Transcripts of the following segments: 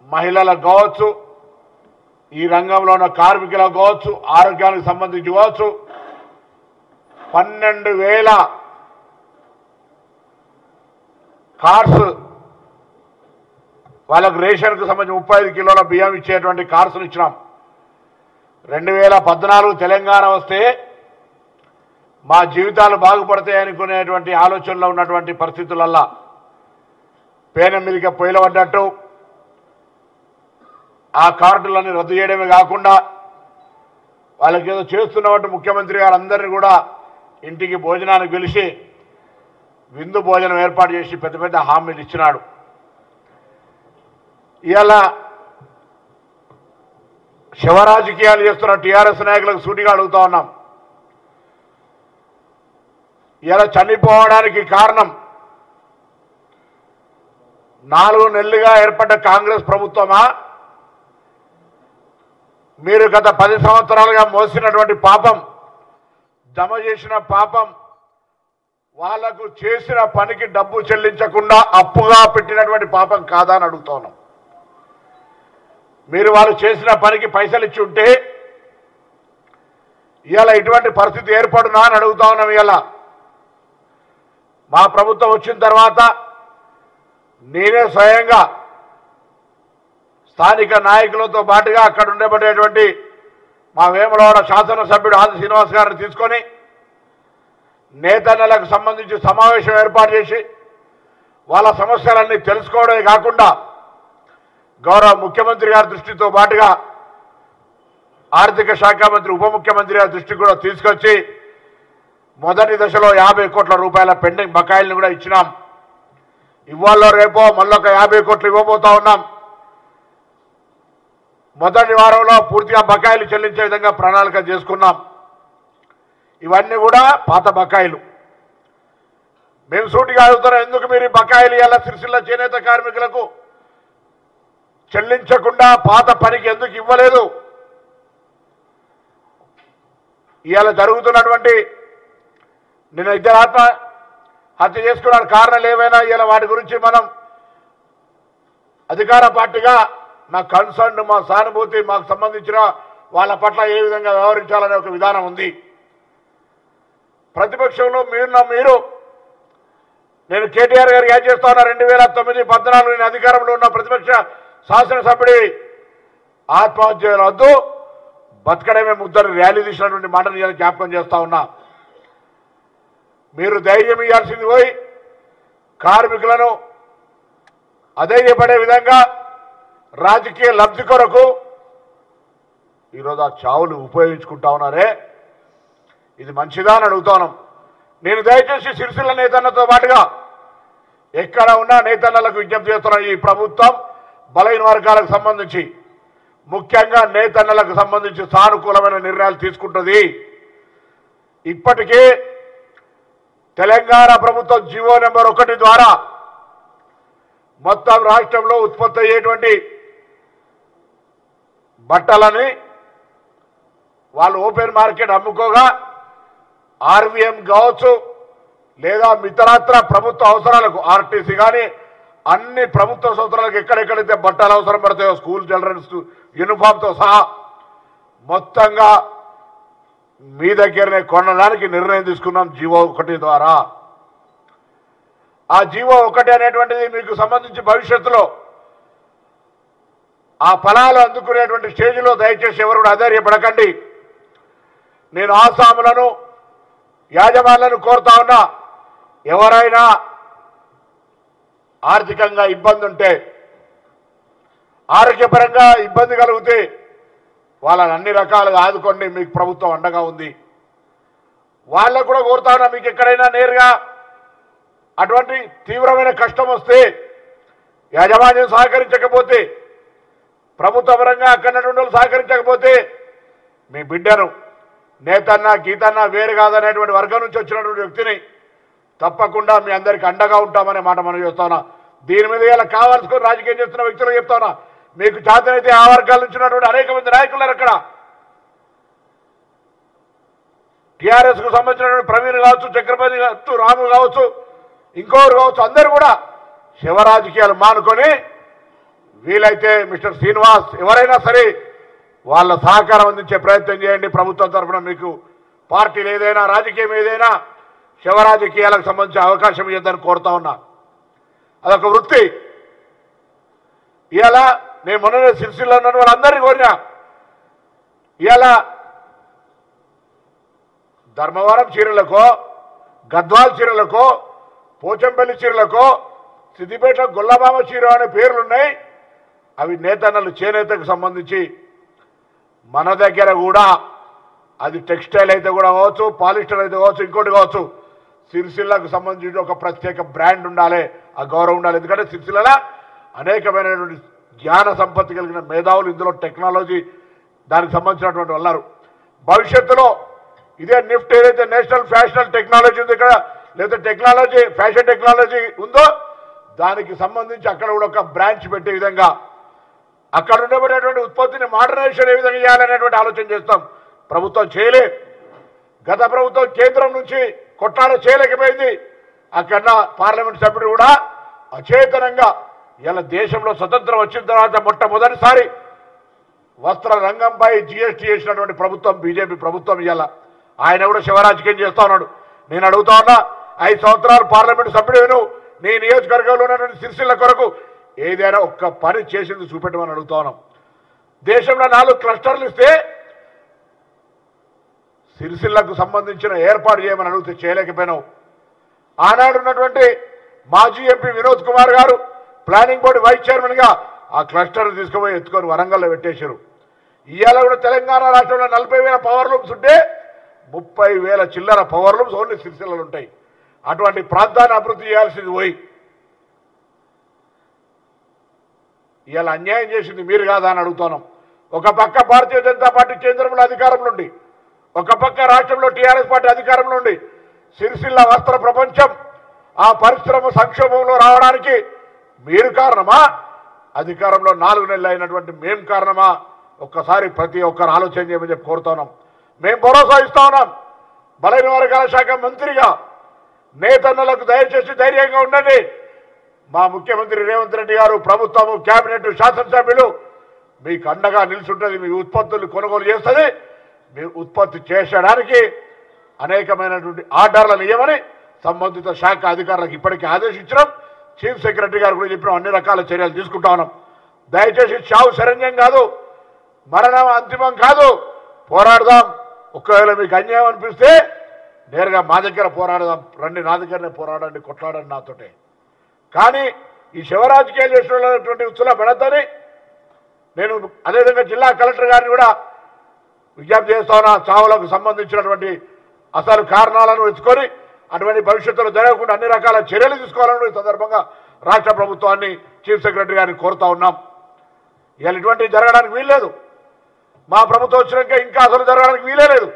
మహిళలకు కావచ్చు ఈ రంగంలో ఉన్న కార్మికులకు కావచ్చు ఆరోగ్యానికి సంబంధించి కావచ్చు పన్నెండు వేల కార్స్ వాళ్ళకు రేషన్కు సంబంధించి ముప్పై ఐదు కిలోల బియ్యం ఇచ్చేటువంటి కార్సులు ఇచ్చినాం రెండు వేల పద్నాలుగు తెలంగాణ వస్తే మా జీవితాలు బాగుపడతాయి అనుకునేటువంటి ఆలోచనలో ఉన్నటువంటి పరిస్థితులల్లా పేన మీదకి పొయ్యిల పడ్డట్టు ఆ కార్డులన్నీ రద్దు చేయడమే కాకుండా వాళ్ళకి ఏదో చేస్తున్నట్టు ముఖ్యమంత్రి గారు అందరినీ కూడా ఇంటికి భోజనానికి పిలిచి విందు భోజనం ఏర్పాటు చేసి పెద్ద పెద్ద హామీలు ఇచ్చినాడు ఇవాళ శివరాజకీయాలు చేస్తున్న టీఆర్ఎస్ నాయకులకు సూటిగా అడుగుతా ఉన్నాం ఇలా చనిపోవడానికి కారణం నాలుగు నెలలుగా ఏర్పడ్డ కాంగ్రెస్ ప్రభుత్వమా మీరు గత పది సంవత్సరాలుగా మోసినటువంటి పాపం జమ చేసిన పాపం వాళ్లకు చేసిన పనికి డబ్బు చెల్లించకుండా అప్పుగా పెట్టినటువంటి పాపం కాదా అని అడుగుతా ఉన్నాం మీరు వాళ్ళు చేసిన పనికి పైసలు ఇచ్చి ఉంటే ఇవాళ ఇటువంటి పరిస్థితి ఏర్పడునా అని అడుగుతా ఉన్నాం ఇవాళ మా ప్రభుత్వం వచ్చిన తర్వాత నేనే స్వయంగా స్థానిక నాయకులతో పాటుగా అక్కడ ఉండబడేటువంటి మా వేములవాడ శాసనసభ్యుడు ఆది శ్రీనివాస్ గారిని తీసుకొని నేతన్నలకు సంబంధించి సమావేశం ఏర్పాటు చేసి వాళ్ళ సమస్యలన్నీ తెలుసుకోవడమే కాకుండా గౌరవ ముఖ్యమంత్రి గారి దృష్టితో పాటుగా ఆర్థిక శాఖ మంత్రి ఉప ముఖ్యమంత్రి గారి దృష్టికి కూడా తీసుకొచ్చి మొదటి దశలో యాభై కోట్ల రూపాయల పెండింగ్ బకాయిలను కూడా ఇచ్చినాం ఇవాళ రేపో మళ్ళొక యాభై కోట్లు ఇవ్వబోతా ఉన్నాం మొదటి వారంలో పూర్తిగా బకాయిలు చెల్లించే విధంగా ప్రణాళిక చేసుకున్నాం ఇవన్నీ కూడా పాత బకాయిలు మేము సూటిగా అడుగుతున్నాం ఎందుకు మీరు ఈ బకాయిలు ఇలా సిరిసిల్ల చేనేత కార్మికులకు చెల్లించకుండా పాత పనికి ఎందుకు ఇవ్వలేదు ఇవాళ జరుగుతున్నటువంటి నిన్న ఇద్దరు ఆత్మ హత్య చేసుకున్నారు కారణాలు ఏవైనా ఇలా వాటి గురించి మనం అధికార పార్టీగా మా కన్సర్న్ మా సానుభూతి మాకు సంబంధించిన వాళ్ళ పట్ల ఏ విధంగా వ్యవహరించాలనే ఒక విధానం ఉంది ప్రతిపక్షంలో మీరు మీరు నేను కేటీఆర్ గారికి ఏం చేస్తా ఉన్నా రెండు వేల తొమ్మిది పద్నాలుగు నేను అధికారంలో ఉన్న ప్రతిపక్ష శాసనసభ్యుడి ఆత్మహత్య వద్దు బతకడమే ముద్దరు ర్యాలీ తీసినటువంటి మాటను ఇవాళ జ్ఞాపకం చేస్తా ఉన్నా మీరు ధైర్యం ఇవ్వాల్సింది పోయి కార్మికులను అధైర్యపడే విధంగా రాజకీయ లబ్ధి కొరకు ఈరోజు ఆ చావులు ఉపయోగించుకుంటా ఉన్నారే ఇది మంచిదా అని అడుగుతాను నేను దయచేసి సిరిసిల్ల నేతన్నతో పాటుగా ఎక్కడ ఉన్నా నేతన్నలకు విజ్ఞప్తి చేస్తున్న ఈ ప్రభుత్వం బలైన వర్గాలకు సంబంధించి ముఖ్యంగా నేతన్నలకు సంబంధించి సానుకూలమైన నిర్ణయాలు తీసుకుంటుంది ఇప్పటికే తెలంగాణ ప్రభుత్వం జీవో నెంబర్ ఒకటి ద్వారా మొత్తం రాష్ట్రంలో ఉత్పత్తి అయ్యేటువంటి బట్టలని వాళ్ళు ఓపెన్ మార్కెట్ అమ్ముకోగా ఆర్వీఎం కావచ్చు లేదా మితరాత్ర ప్రభుత్వ అవసరాలకు ఆర్టీసీ కానీ అన్ని ప్రభుత్వ సంవత్సరాలకు ఎక్కడెక్కడైతే బట్టలు అవసరం పడతాయో స్కూల్ చిల్డ్రన్స్ యూనిఫామ్తో సహా మొత్తంగా మీ దగ్గరనే కొనడానికి నిర్ణయం తీసుకున్నాం జీవో ఒకటి ద్వారా ఆ జీవో ఒకటి అనేటువంటిది మీకు సంబంధించి భవిష్యత్తులో ఆ ఫలాలు అందుకునేటువంటి స్టేజ్లో దయచేసి ఎవరు కూడా అధైర్యపడకండి నేను ఆసాములను యాజమాన్లను కోరుతా ఉన్నా ఎవరైనా ఆర్థికంగా ఇబ్బంది ఉంటే ఆరోగ్యపరంగా ఇబ్బంది కలిగితే వాళ్ళని అన్ని రకాలుగా ఆదుకోండి మీకు ప్రభుత్వం అండగా ఉంది వాళ్ళకు కూడా కోరుతా ఉన్నా మీకు ఎక్కడైనా నేరుగా అటువంటి తీవ్రమైన కష్టం వస్తే యాజమాన్యం సహకరించకపోతే ప్రభుత్వ పరంగా అక్కడ వాళ్ళు సహకరించకపోతే మీ బిడ్డను నేతన్న గీతన్న వేరు కాదనేటువంటి వర్గం నుంచి వచ్చినటువంటి వ్యక్తిని తప్పకుండా మీ అందరికి అండగా ఉంటామనే మాట మనం చేస్తానా దీని మీద ఇలా కావాల్సుకొని రాజకీయం చేస్తున్న వ్యక్తులకు చెప్తానా మీకు చేతనైతే ఆ వర్గాల నుంచి ఉన్నటువంటి అనేక మంది నాయకులు ఉన్నారు అక్కడ టీఆర్ఎస్ కు సంబంధించినటువంటి ప్రవీణ్ కావచ్చు చక్రపతి కావచ్చు రాము కావచ్చు ఇంకొకరు కావచ్చు అందరూ కూడా శివ రాజకీయాలు మానుకొని వీలైతే మిస్టర్ శ్రీనివాస్ ఎవరైనా సరే వాళ్ళ సహకారం అందించే ప్రయత్నం చేయండి ప్రభుత్వం తరఫున మీకు పార్టీలు ఏదైనా రాజకీయం ఏదైనా శివ రాజకీయాలకు సంబంధించి అవకాశం ఇవ్వద్దని కోరుతా ఉన్నా అదొక వృత్తి ఇవాళ నేను మొన్ననే సిరిసిల్లో ఉన్న వాళ్ళందరినీ కోరినా ఇవాళ ధర్మవరం చీరలకో గద్వాల్ చీరలకో పోచంపల్లి చీరలకో సిద్దిపేట గొల్లబామ చీర అనే పేర్లున్నాయి అవి నేతన్నలు చేనేతకు సంబంధించి మన దగ్గర కూడా అది టెక్స్టైల్ అయితే కూడా కావచ్చు పాలిస్టర్ అయితే కావచ్చు ఇంకోటి కావచ్చు సిరిసిల్లకు సంబంధించి ఒక ప్రత్యేక బ్రాండ్ ఉండాలి ఆ గౌరవం ఉండాలి ఎందుకంటే సిరిసిల్ల అనేకమైనటువంటి జ్ఞాన సంపత్తి కలిగిన మేధావులు ఇందులో టెక్నాలజీ దానికి సంబంధించినటువంటి వాళ్ళారు భవిష్యత్తులో ఇదే నిఫ్ట్ ఏదైతే నేషనల్ ఫ్యాషనల్ టెక్నాలజీ ఉంది ఇక్కడ లేదా టెక్నాలజీ ఫ్యాషన్ టెక్నాలజీ ఉందో దానికి సంబంధించి అక్కడ కూడా ఒక బ్రాంచ్ పెట్టే విధంగా అక్కడ ఉండబడేటువంటి ఉత్పత్తిని మోడర్నైజేషన్ ఏ విధంగా చేయాలనేటువంటి ఆలోచన చేస్తాం ప్రభుత్వం చేయలే గత ప్రభుత్వం కేంద్రం నుంచి కొట్లాడ చేయలేకపోయింది అక్కడ పార్లమెంట్ సభ్యుడు కూడా అచేతనంగా ఇలా దేశంలో స్వతంత్రం వచ్చిన తర్వాత మొట్టమొదటిసారి వస్త్ర రంగంపై జిఎస్టీ చేసినటువంటి ప్రభుత్వం బీజేపీ ప్రభుత్వం ఇవాళ ఆయన కూడా శివరాజకీయం చేస్తా ఉన్నాడు నేను అడుగుతా ఉన్నా ఐదు సంవత్సరాలు పార్లమెంట్ సభ్యుడు నీ నియోజకవర్గంలో ఉన్నటువంటి సిరిసిల్ల కొరకు ఏదైనా ఒక్క పని చేసింది చూపెట్టమని అడుగుతా ఉన్నాం దేశంలో నాలుగు క్లస్టర్లు ఇస్తే సిరిసిల్లకు సంబంధించిన ఏర్పాటు చేయమని అడిగితే చేయలేకపోయినావు ఆనాడు ఉన్నటువంటి మాజీ ఎంపీ వినోద్ కుమార్ గారు ప్లానింగ్ బోర్డు వైస్ చైర్మన్ గా ఆ క్లస్టర్ తీసుకుపోయి ఎత్తుకొని వరంగల్లో పెట్టేశారు ఇవాళ కూడా తెలంగాణ రాష్ట్రంలో నలభై వేల పవర్ లూమ్స్ ఉంటే ముప్పై వేల చిల్లర పవర్ లూమ్స్ ఓన్లీ సిరిసిల్లలు ఉంటాయి అటువంటి ప్రాంతాన్ని అభివృద్ధి చేయాల్సింది పోయి ఇవాళ అన్యాయం చేసింది మీరు కాదా అని అడుగుతున్నాం ఒక పక్క భారతీయ జనతా పార్టీ కేంద్రంలో అధికారంలో ఉండి ఒక పక్క రాష్ట్రంలో టీఆర్ఎస్ పార్టీ అధికారంలో ఉండి సిరిసిల్ల వస్త్ర ప్రపంచం ఆ పరిశ్రమ సంక్షోభంలో రావడానికి మీరు కారణమా అధికారంలో నాలుగు నెలలు అయినటువంటి మేం కారణమా ఒక్కసారి ప్రతి ఒక్కరు ఆలోచన చేయమని చెప్పి కోరుతున్నాం మేము భరోసా ఇస్తా ఉన్నాం బలైన వర్గాల శాఖ మంత్రిగా నేతన్నలకు దయచేసి ధైర్యంగా ఉండండి మా ముఖ్యమంత్రి రేవంత్ రెడ్డి గారు ప్రభుత్వము కేబినెట్ శాసనసభ్యులు మీకు అండగా నిలుచుంటుంది మీ ఉత్పత్తులు కొనుగోలు చేస్తుంది మీ ఉత్పత్తి చేసడానికి అనేకమైనటువంటి ఆర్డర్లను ఇవ్వమని సంబంధిత శాఖ అధికారులకు ఇప్పటికే ఆదేశించడం చీఫ్ సెక్రటరీ గారు కూడా చెప్పిన అన్ని రకాల చర్యలు తీసుకుంటా ఉన్నాం దయచేసి చావు శరణ్యం కాదు మరణం అంతిమం కాదు పోరాడదాం ఒకవేళ మీకు అన్యాయం అనిపిస్తే నేరుగా మా దగ్గర పోరాడదాం రండి నా దగ్గరనే పోరాడండి కొట్లాడండి నాతోటే కానీ ఈ శివరాజకీయాలు చేసినటువంటి ఉత్సవ పెడతాని నేను అదేవిధంగా జిల్లా కలెక్టర్ గారిని కూడా విజ్ఞప్తి చేస్తా ఉన్నా చావులకు సంబంధించినటువంటి అసలు కారణాలను వెతుకొని అటువంటి భవిష్యత్తులో జరగకుండా అన్ని రకాల చర్యలు తీసుకోవాలని ఈ సందర్భంగా రాష్ట్ర ప్రభుత్వాన్ని చీఫ్ సెక్రటరీ గారిని కోరుతా ఉన్నాం ఇవాళ ఇటువంటివి జరగడానికి వీల్లేదు మా ప్రభుత్వం వచ్చినాక ఇంకా అసలు జరగడానికి వీలే లేదు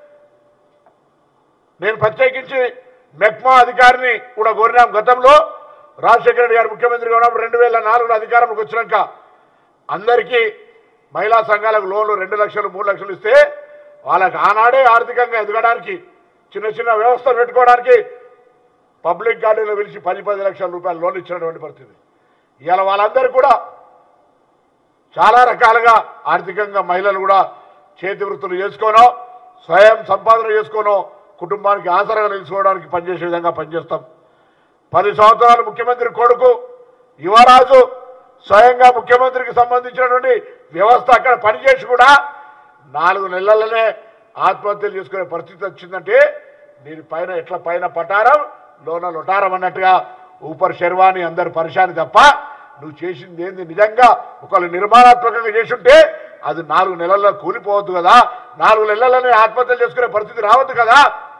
నేను ప్రత్యేకించి మెక్మా అధికారిని కూడా కోరినాం గతంలో రాజశేఖర రెడ్డి గారు ముఖ్యమంత్రిగా ఉన్నప్పుడు రెండు వేల నాలుగులో అధికారంలోకి వచ్చినాక అందరికీ మహిళా సంఘాలకు లోన్లు రెండు లక్షలు మూడు లక్షలు ఇస్తే వాళ్ళకి ఆనాడే ఆర్థికంగా ఎదగడానికి చిన్న చిన్న వ్యవస్థలు పెట్టుకోవడానికి పబ్లిక్ గార్డెన్లో పిలిచి పది పది లక్షల రూపాయలు లోన్ ఇచ్చినటువంటి పరిస్థితి ఇవాళ వాళ్ళందరూ కూడా చాలా రకాలుగా ఆర్థికంగా మహిళలు కూడా చేతి వృత్తులు చేసుకోనో స్వయం సంపాదన చేసుకోనో కుటుంబానికి ఆసరగా నిలుచుకోవడానికి పనిచేసే విధంగా పనిచేస్తాం పది సంవత్సరాలు ముఖ్యమంత్రి కొడుకు యువరాజు స్వయంగా ముఖ్యమంత్రికి సంబంధించినటువంటి వ్యవస్థ అక్కడ పనిచేసి కూడా నాలుగు నెలలనే ఆత్మహత్యలు చేసుకునే పరిస్థితి వచ్చిందంటే దీని పైన ఎట్లా పైన పటారం లోన లొటారం అన్నట్టుగా ఊపర్ శర్వాణి అందరు పరిశాని తప్ప నువ్వు చేసింది ఏంది నిజంగా ఒకళ్ళు నిర్మాణాత్మకంగా చేసుంటే అది నాలుగు నెలల్లో కూలిపోవద్దు కదా నాలుగు నెలలనే ఆత్మహత్యలు చేసుకునే పరిస్థితి రావద్దు కదా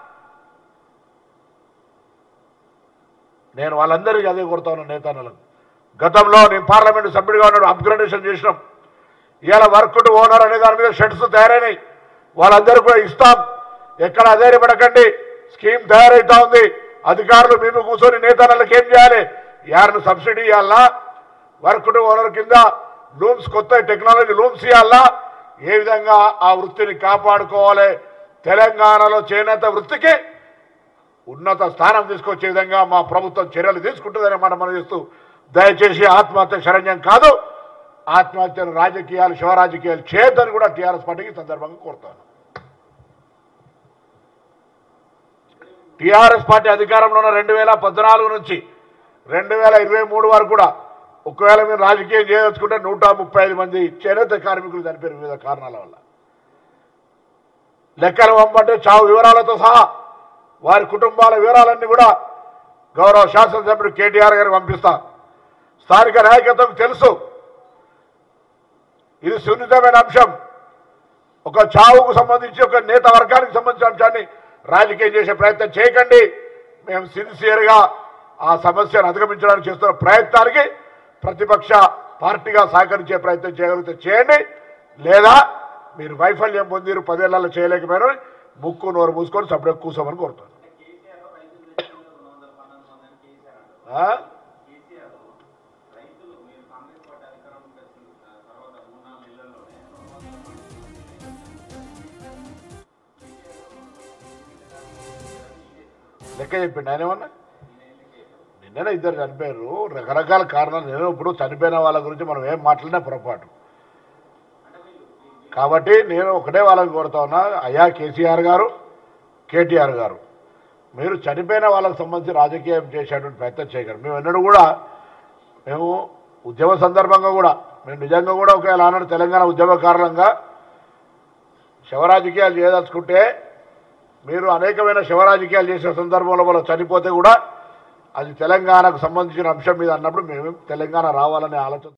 నేను వాళ్ళందరికీ అదే కొడతా ఉన్నాను నేతన్నలకు గతంలో నేను పార్లమెంటు సభ్యుడిగా ఉన్నాడు అప్గ్రేడేషన్ చేసినాం ఇవాళ వర్క్ టు ఓనర్ అనే దాని మీద షెడ్స్ తయారైనాయి వాళ్ళందరూ కూడా ఇస్తాం ఎక్కడ అధైర్యపడకండి స్కీమ్ తయారైతా ఉంది అధికారులు మేము కూర్చొని నేతన్నలకు ఏం చేయాలి యారిని సబ్సిడీ ఇవ్వాలా వర్క్ టు ఓనర్ కింద లూమ్స్ కొత్త టెక్నాలజీ లూమ్స్ ఇవ్వాలా ఏ విధంగా ఆ వృత్తిని కాపాడుకోవాలి తెలంగాణలో చేనేత వృత్తికి ఉన్నత స్థానం తీసుకొచ్చే విధంగా మా ప్రభుత్వం చర్యలు తీసుకుంటుందనే మాట మనం చేస్తూ దయచేసి ఆత్మహత్య శరణ్యం కాదు ఆత్మహత్యను రాజకీయాలు శివ రాజకీయాలు చేయొద్దని కూడా టీఆర్ఎస్ పార్టీకి ఈ సందర్భంగా కోరుతాను టీఆర్ఎస్ పార్టీ అధికారంలో ఉన్న రెండు వేల పద్నాలుగు నుంచి రెండు వేల ఇరవై మూడు వరకు కూడా ఒకవేళ మీరు రాజకీయం చేయదలుచుకుంటే నూట ముప్పై ఐదు మంది చేనేత కార్మికులు చనిపోయారు వివిధ కారణాల వల్ల లెక్కలు పంపంటే చావు వివరాలతో సహా వారి కుటుంబాల వివరాలన్నీ కూడా గౌరవ శాసనసభ్యుడు కేటీఆర్ గారికి పంపిస్తా స్థానిక నాయకత్వం తెలుసు ఇది సున్నితమైన అంశం ఒక చావుకు సంబంధించి ఒక నేత వర్గానికి సంబంధించిన అంశాన్ని రాజకీయం చేసే ప్రయత్నం చేయకండి మేము సిన్సియర్గా ఆ సమస్యను అధిగమించడానికి చేస్తున్న ప్రయత్నానికి ప్రతిపక్ష పార్టీగా సహకరించే ప్రయత్నం చేయగలిగితే చేయండి లేదా మీరు వైఫల్యం పొందిరు పదేళ్లలో చేయలేకపోయినా ముక్కు నోరు మూసుకొని సపరేట్ కూర్చోమని కోరుతాను ఆ? లెక్క చెప్పిండు ఆయన ఏమన్నా నిన్ననే ఇద్దరు చనిపోయారు రకరకాల కారణాలు నేను ఇప్పుడు చనిపోయిన వాళ్ళ గురించి మనం ఏం మాట్లాడినా పొరపాటు కాబట్టి నేను ఒకటే వాళ్ళని కోరుతా ఉన్నా అయ్యా కేసీఆర్ గారు కేటీఆర్ గారు మీరు చనిపోయిన వాళ్ళకి సంబంధించి రాజకీయం చేసేటువంటి ప్రయత్నం చేయగలరు మేము ఎన్నడూ కూడా మేము ఉద్యమ సందర్భంగా కూడా మేము నిజంగా కూడా ఒకవేళ ఆనాడు తెలంగాణ ఉద్యమ కారణంగా శవరాజకీయాలు చేయదలుచుకుంటే మీరు అనేకమైన శివరాజకీయాలు చేసిన సందర్భంలో వాళ్ళు చనిపోతే కూడా అది తెలంగాణకు సంబంధించిన అంశం మీద అన్నప్పుడు మేము తెలంగాణ రావాలనే ఆలోచన